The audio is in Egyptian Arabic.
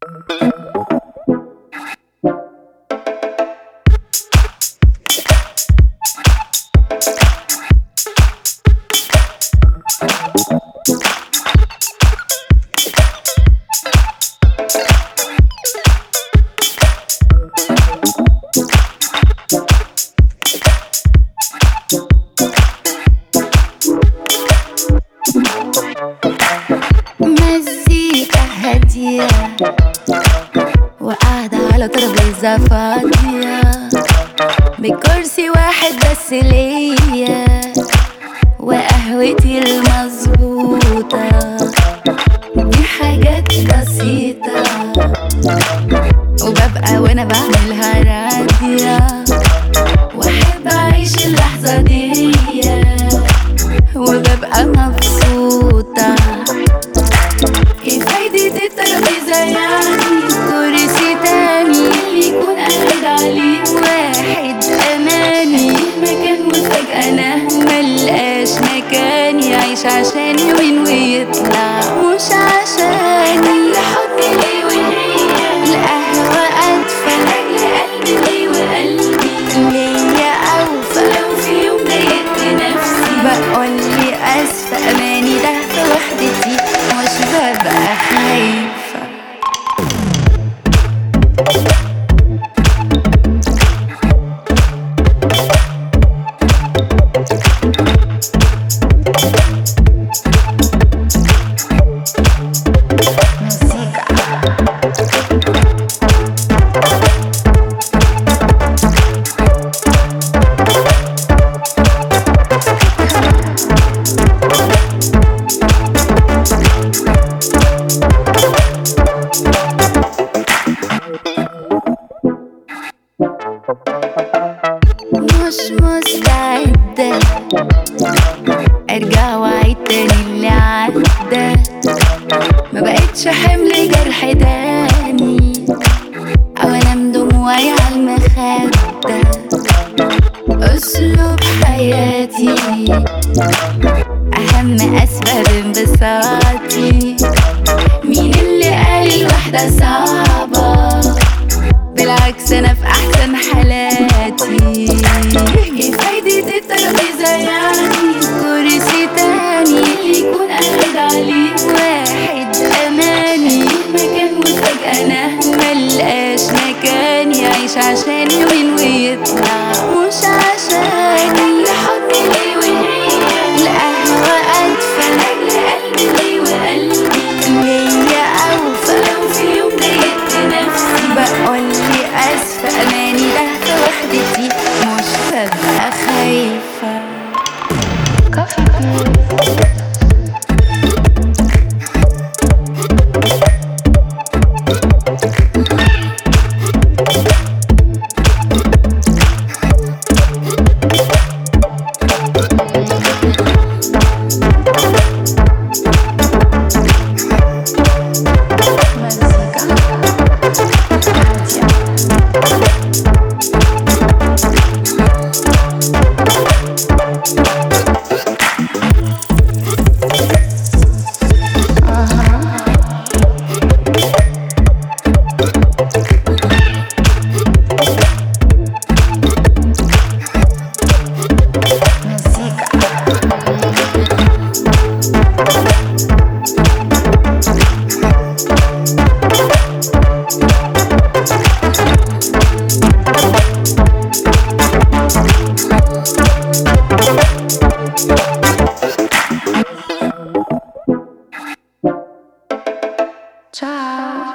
مزيكا هادية وقاعدة على ترابيزة فاضية بكرسي واحد بس ليا وقهوتي المظبوطة دي حاجات بسيطة وببقى وانا بعملها راضية واحب اعيش اللحظة دي وببقى مبسوطة ايه فايدة الترابيزة يعني كرسي تاني اللي يكون قاعد عليه واحد أمامي مكان وفجأة أنا ملقاش مكان يعيش عشان يومين ويطلع مش عشاني حضني ليه وهي القهوة أدفى لأجل قلبي وقلبي ليا أوفى لو في يوم ضايقت نفسي بقولي أسفة أماني ده في وحدتي مش ببقى خايفة مش مستعدة ارجع واعيد تاني اللي عدى ما بقتش حمل جرح تاني او انام دموعي على المخدة اسلوب حياتي اهم اسباب انبساطي مين اللي قال الوحدة صعبة بالعكس انا في احسن حالاتي ايه فايدة الترابيزة يعني كرسي تاني اللي يكون قاعد عليه واحد اماني مكان وفجأة انا ملقاش مكان يعيش عشان يومين ويطلع مش عشاني حضني ليه وهي القهوة أدفى لأجل قلبي وقلبي ليا أوفى لو في يوم ضايقت نفسي بقولي أسفة أماني ده في وحدتي مش ببقى خايفة Ciao